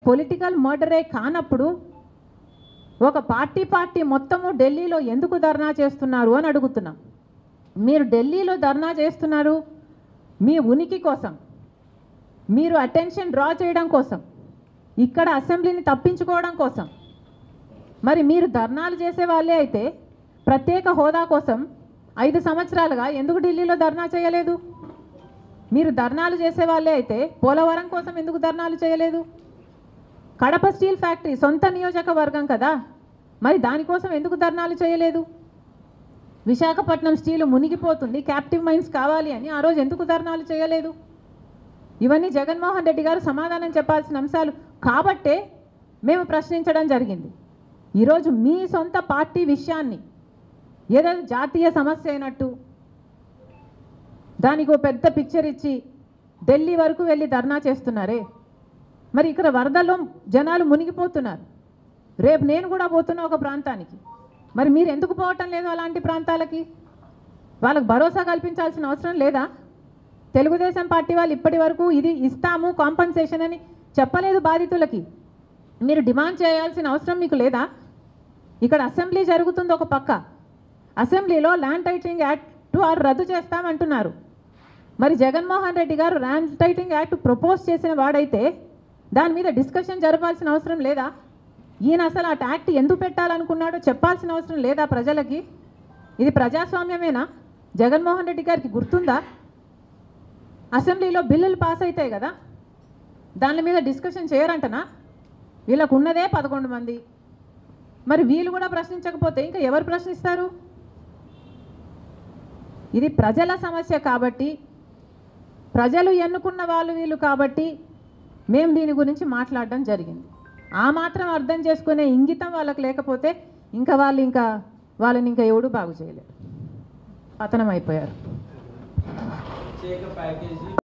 political మర్డరే కానప్పుడు ఒక party party మొత్తము ఢిల్లీలో ఎందుకు ధర్నా చేస్తున్నారు అని అడుగుతున్నాం మీరు ఢిల్లీలో ధర్నా చేస్తున్నారు మీ ఉనికి కోసం మీరు అటెన్షన్ డ్రా చేయడం కోసం ఇక్కడ అసెంబ్లీని తప్పించుకోవడం కోసం మరి మీరు ధర్నాలు చేసే వాళ్ళే అయితే ప్రత్యేక హోదా కోసం ఐదు సంవత్సరాలుగా ఎందుకు ఢిల్లీలో ధర్నా చేయలేదు మీరు ధర్నాలు చేసే వాళ్ళే అయితే పోలవరం కోసం ఎందుకు ధర్నాలు చేయలేదు కడప స్టీల్ ఫ్యాక్టరీ సొంత నియోజకవర్గం కదా మరి దానికోసం ఎందుకు ధర్నాలు చేయలేదు విశాఖపట్నం స్టీలు మునిగిపోతుంది క్యాప్టివ్ మైన్స్ కావాలి అని ఆ రోజు ఎందుకు ధర్నాలు చేయలేదు ఇవన్నీ జగన్మోహన్ రెడ్డి గారు సమాధానం చెప్పాల్సిన అంశాలు కాబట్టే మేము ప్రశ్నించడం జరిగింది ఈరోజు మీ సొంత పార్టీ విషయాన్ని ఏదో జాతీయ సమస్య అయినట్టు దానికి ఒక పెద్ద పిక్చర్ ఇచ్చి ఢిల్లీ వరకు వెళ్ళి ధర్నా చేస్తున్నారే మరి ఇక్కడ వరదల్లో జనాలు మునిగిపోతున్నారు రేపు నేను కూడా పోతున్నా ఒక ప్రాంతానికి మరి మీరు ఎందుకు పోవటం లేదు అలాంటి ప్రాంతాలకి వాళ్ళకు భరోసా కల్పించాల్సిన అవసరం లేదా తెలుగుదేశం పార్టీ వాళ్ళు ఇప్పటి వరకు ఇది ఇస్తాము కాంపన్సేషన్ అని చెప్పలేదు బాధితులకి మీరు డిమాండ్ చేయాల్సిన అవసరం మీకు లేదా ఇక్కడ అసెంబ్లీ జరుగుతుంది ఒక పక్క అసెంబ్లీలో ల్యాండ్ టైటింగ్ యాక్ట్ ఆర్ రద్దు చేస్తామంటున్నారు మరి జగన్మోహన్ రెడ్డి గారు ల్యాండ్ టైటింగ్ యాక్ట్ ప్రపోజ్ చేసిన వాడైతే దాని మీద డిస్కషన్ జరపాల్సిన అవసరం లేదా ఈయన అసలు ఆ యాక్ట్ ఎందుకు పెట్టాలనుకున్నాడో చెప్పాల్సిన అవసరం లేదా ప్రజలకి ఇది ప్రజాస్వామ్యమేనా జగన్మోహన్ రెడ్డి గారికి గుర్తుందా అసెంబ్లీలో బిల్లులు పాస్ అవుతాయి కదా దాని మీద డిస్కషన్ చేయరంటనా వీళ్ళకు ఉన్నదే పదకొండు మంది మరి వీళ్ళు కూడా ప్రశ్నించకపోతే ఇంకా ఎవరు ప్రశ్నిస్తారు ఇది ప్రజల సమస్య కాబట్టి ప్రజలు ఎన్నుకున్న వాళ్ళు వీళ్ళు కాబట్టి మేము దీని గురించి మాట్లాడడం జరిగింది ఆ మాత్రం అర్థం చేసుకునే ఇంగితం వాళ్ళకి లేకపోతే ఇంకా వాళ్ళు ఇంకా వాళ్ళని ఇంకా ఎవడు బాగు చేయలేరు పతనం అయిపోయారు ప్రత్యేక ప్యాకేజీ